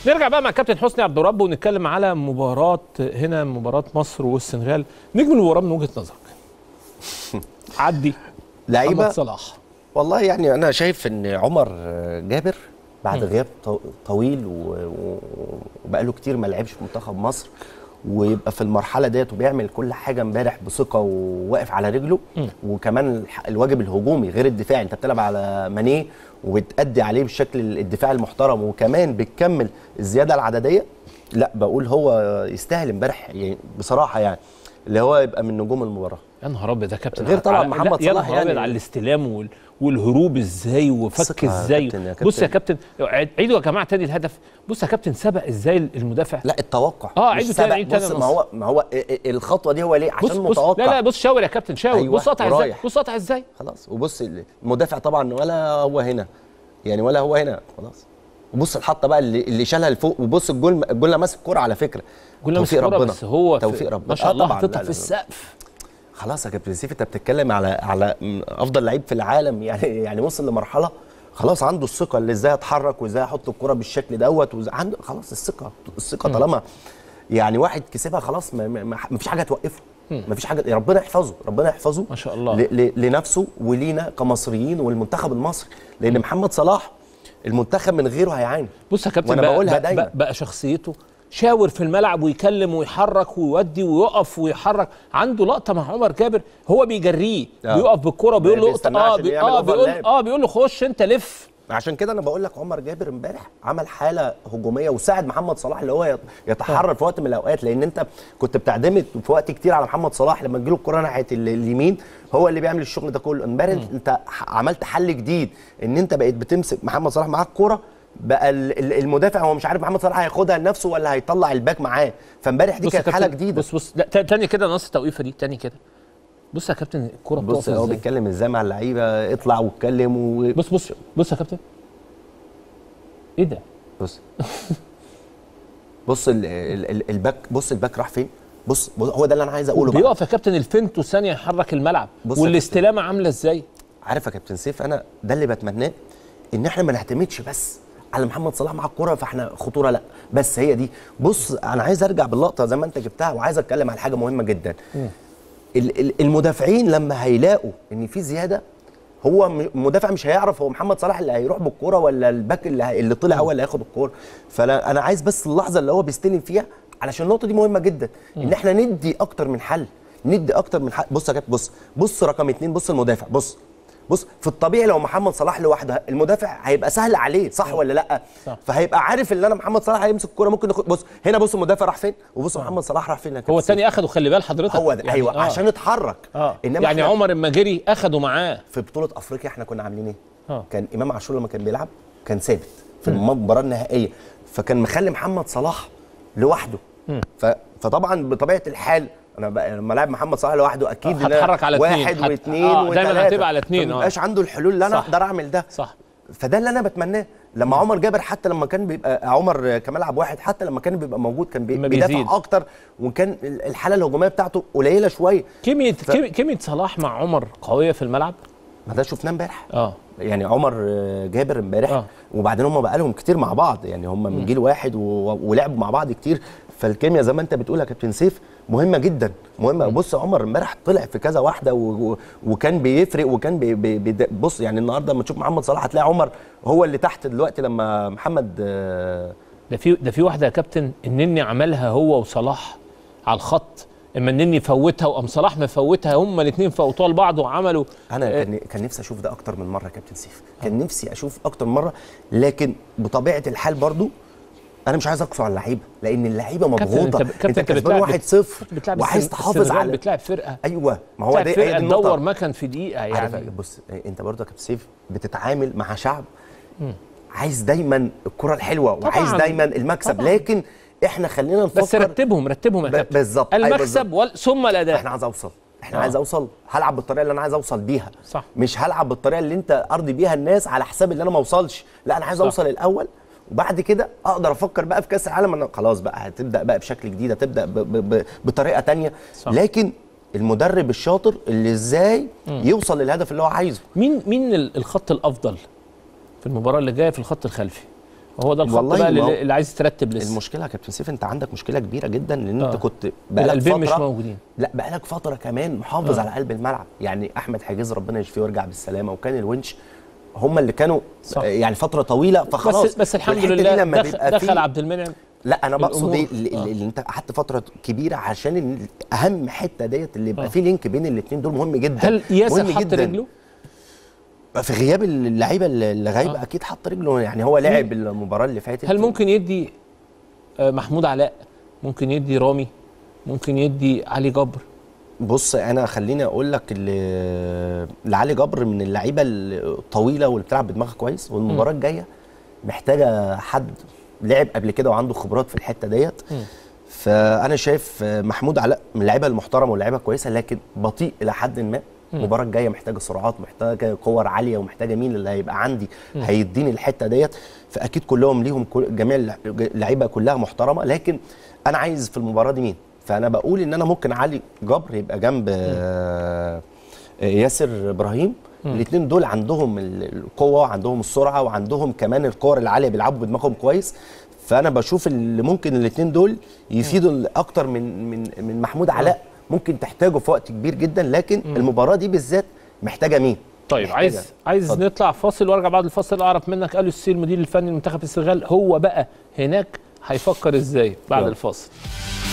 نرجع بقى مع كابتن حسني عبد الرب ونتكلم على مباراه هنا مباراه مصر والسنغال نجم المباراه من وجهه نظرك عدي لعيبه محمد صلاح والله يعني انا شايف ان عمر جابر بعد غياب طو- طويل و- و- وبقاله كتير ما لعبش في منتخب مصر ويبقى في المرحله ديت وبيعمل كل حاجه امبارح بثقه وواقف على رجله وكمان الح- الواجب الهجومي غير الدفاعي انت بتلعب على مانيه وبتأدي عليه بالشكل الدفاعي المحترم وكمان بتكمل الزياده العدديه لا بقول هو يستاهل امبارح يعني بصراحه يعني اللي هو يبقى من نجوم المباراه يا نهار ابيض يا كابتن غير طبعاً على- محمد لا، يا صلاح نهار ابيض يعني. على الاستلام وال... والهروب ازاي وفك ثقة يا ازاي كابتن، يا بص يا كابتن. كابتن عيد- عيدوا يا جماعه تاني الهدف بص يا كابتن سبق ازاي المدافع لا التوقع آه، مش عيدوا تاني، سبق. عيد تاني بص يا ما هو ما هو ال- ال- الخطوه دي هو ليه بص عشان بص متوقع لا لا بص شاور يا كابتن شاور أيوة، بص قطع ازاي ورايح. بص قطع ازاي خلاص وبص المدافع طبعا ولا هو هنا يعني ولا هو هنا خلاص وبص الحطه بقى اللي, اللي شالها لفوق وبص الجول الجول ماسك الكوره على فكره قلنا توفيق مسكوره ربنا بس هو في- توفيق ربنا ما شاء آه الله طبعاً، حاططها لا، في لا، لا. السقف خلاص يا كابتن سيف انت بتتكلم على على م- افضل لعيب في العالم يعني يعني وصل لمرحله خلاص عنده الثقه اللي ازاي اتحرك وازاي احط الكره بالشكل دوت وإزاي- عنده خلاص الثقه الثقه طالما يعني واحد كسبها خلاص ما, ما, ما فيش حاجه توقفه ما فيش حاجه ربنا يحفظه ربنا يحفظه ما شاء الله. ل... ل... لنفسه ولينا كمصريين والمنتخب المصري لان محمد صلاح المنتخب من غيره هيعاني بص يا كابتن وأنا بقى, بقولها بقى, دايماً. بقى, بقى شخصيته شاور في الملعب ويكلم ويحرك ويودي ويقف ويحرك عنده لقطه مع عمر جابر هو بيجريه آه. بيقف بالكره بيقول له بيستناه اه عشان بي يعمل اه أوفر بيقول لاب. اه بيقول له خش انت لف عشان كده انا بقول لك عمر جابر امبارح عمل حاله هجوميه وساعد محمد صلاح اللي هو يت- يتحرر في وقت من الاوقات لان انت كنت بتعتمد في وقت كتير على محمد صلاح لما تجيله الكره ناحيه ال- اليمين هو اللي بيعمل الشغل ده كله امبارح انت ح- عملت حل جديد ان انت بقيت بتمسك محمد صلاح معاك الكوره بقى ال- ال- المدافع هو مش عارف محمد صلاح هياخدها لنفسه ولا هيطلع الباك معاه فامبارح دي بص يا كانت حاله كابتن، جديده بص بص لا تا- تاني كده نص التوقيفه دي تاني كده بص يا كابتن الكوره بص بتقف هو ازاي بيتكلم ازاي مع اللعيبه اطلع واتكلم و... بص بص بص يا كابتن ايه ده بص بص ال ال ال الباك بص الباك راح فين بص, بص هو ده اللي انا عايز اقوله بقى بيقف يا كابتن الفنت والثانيه يحرك الملعب بص يا والاستلامه عامله ازاي عارف يا كابتن سيف انا ده اللي بتمناه ان احنا ما نعتمدش بس على محمد صلاح مع الكوره فاحنا خطوره لا بس هي دي بص انا عايز ارجع باللقطه زي ما انت جبتها وعايز اتكلم على حاجه مهمه جدا ال- ال- المدافعين لما هيلاقوا ان في زياده هو م- المدافع مش هيعرف هو محمد صلاح اللي هيروح بالكوره ولا الباك اللي, هي- اللي طلع هو اللي هياخد الكوره فانا انا عايز بس اللحظه اللي هو بيستلم فيها علشان النقطه دي مهمه جدا ان احنا ندي اكتر من حل ندي اكتر من حل بص يا كابتن بص بص رقم اتنين بص المدافع بص بص في الطبيعي لو محمد صلاح لوحده المدافع هيبقى سهل عليه صح ولا لا صح. فهيبقى عارف ان انا محمد صلاح هيمسك الكوره ممكن ياخد بص هنا بص المدافع راح فين وبص محمد صلاح راح فين يا كابتن هو سيف. الثاني اخده خلي بال حضرتك هو ده يعني ايوه آه. عشان اتحرك اه انما يعني إحنا- عمر المجري اخده معاه في بطوله افريقيا احنا كنا عاملين ايه؟ آه. كان امام عاشور لما كان بيلعب كان ثابت في المباراه النهائيه فكان مخلي محمد صلاح لوحده ف... فطبعا بطبيعه الحال انا بقى لما لاعب محمد صلاح لوحده اكيد آه، إن أنا هتحرك على اتنين. واحد هت- واثنين آه، دايماً وثلاثة. هتبقى على اتنين، آه. فمبقاش عنده الحلول اللي انا صح. اقدر اعمل ده صح فده اللي انا بتمناه لما عمر جابر حتى لما كان بيبقى عمر كملعب واحد حتى لما كان بيبقى موجود كان بي... لما بيدافع بيزيد. اكتر وكان الحاله الهجوميه بتاعته قليله شويه كيمياء كيمياء كيمياء صلاح مع عمر قويه في الملعب ما ده شفناه امبارح اه يعني عمر آه، جابر امبارح آه. وبعدين هم بقى لهم كتير مع بعض يعني هم من جيل واحد و... ولعبوا مع بعض كتير فالكيمياء زي ما انت بتقول يا كابتن سيف مهمه جدا مهمه بص عمر امبارح طلع في كذا واحده و... و... وكان بيفرق وكان بي... بي... بي... بص يعني النهارده لما تشوف محمد صلاح هتلاقي عمر هو اللي تحت دلوقتي لما محمد آه، ده في ده في واحده يا كابتن النني عملها هو وصلاح على الخط اما النني فوتها وقام صلاح مفوتها هما الاثنين فوتوها لبعض وعملوا انا آه. كان كان نفسي اشوف ده اكتر من مره يا كابتن سيف كان نفسي اشوف اكتر من مره لكن بطبيعه الحال برضو انا مش عايز اقسو على اللعيبه لان اللعيبه كابتن مضغوطه انت كابتن انت انت كسبان بتلعب 1-0 بتلعب وعايز السن- تحافظ السنغال على بتلعب فرقه ايوه ما هو بتلعب ده هي فرقه دي النقطة. تدور مكن في دقيقه عارف يعني بص انت برضه يا كابتن سيف بتتعامل مع شعب عايز دايما الكره الحلوه وعايز طبعاً. دايما المكسب طبعاً. لكن احنا خلينا نفكر بس رتبهم رتبهم يا ب- كابتن بالظبط، أيوة المكسب بالظبط. وال... ثم الاداء احنا عايز اوصل احنا آه. عايز اوصل هلعب بالطريقه اللي انا عايز اوصل بيها صح. مش هلعب بالطريقه اللي انت ارضي بيها الناس على حساب اللي انا ما اوصلش لا انا عايز صح. اوصل الاول وبعد كده اقدر افكر بقى في كاس العالم انا خلاص بقى هتبدا بقى بشكل جديد هتبدا ب ب ب بطريقه تانية صح. لكن المدرب الشاطر اللي ازاي يوصل للهدف اللي هو عايزه مين مين ال- الخط الافضل في المباراه اللي جايه في الخط الخلفي هو ده الخط والله بقى ما هو- اللي, اللي عايز ترتب لسه المشكله يا كابتن سيف انت عندك مشكله كبيره جدا لان آه. انت كنت بقالك القلبين مش فتره موجودين لا بقالك فتره كمان محافظ آه. على قلب الملعب يعني احمد حجاز ربنا يشفيه ويرجع بالسلامه وكان الونش هم اللي كانوا صح. آه، يعني فتره طويله فخلاص بس بس الحمد والحتة دي لله لما دخل, بيبقى دخل فيه- عبد المنعم لا انا بقصد الأمور. ايه اللي, آه. اللي انت قعدت فتره كبيره عشان ال- اهم حته ديت اللي يبقى آه. في لينك بين الاثنين دول مهم جدا هل ياسر مهم حط جداً. رجله؟ في غياب اللعيبه اللي غايبه آه. اكيد حط رجله يعني هو لعب المباراه اللي فاتت هل ممكن يدي آه، محمود علاء ممكن يدي رامي ممكن يدي علي جبر بص انا خليني اقول لك اللي اللي علي جبر من اللعيبه الطويله واللي بتلعب بدماغها كويس والمباراه الجايه محتاجه حد لعب قبل كده وعنده خبرات في الحته ديت مم. فانا شايف محمود علاء من اللعيبه المحترمه واللعيبه كويسه لكن بطيء الى حد ما مم. المباراه الجايه محتاجه سرعات محتاجه كور عاليه ومحتاجه مين اللي هيبقى عندي هيديني الحته ديت فاكيد كلهم ليهم كل- جميع اللع- اللعيبه كلها محترمه لكن انا عايز في المباراه دي مين فانا بقول ان انا ممكن علي جبر يبقى جنب آه، ياسر ابراهيم الاثنين دول عندهم ال- القوه عندهم السرعه وعندهم كمان الكور العاليه بيلعبوا بدماغهم كويس فانا بشوف اللي ممكن الاثنين دول يفيدوا اكتر من من من محمود علاء ممكن تحتاجه في وقت كبير جدا لكن المباراه دي بالذات محتاجه مين طيب محتاجة. عايز عايز اتفضل. نطلع فاصل وارجع بعد الفاصل اعرف منك قالوا السي المدير الفني لمنتخب السنغال هو بقى هناك هيفكر ازاي بعد يلا. الفاصل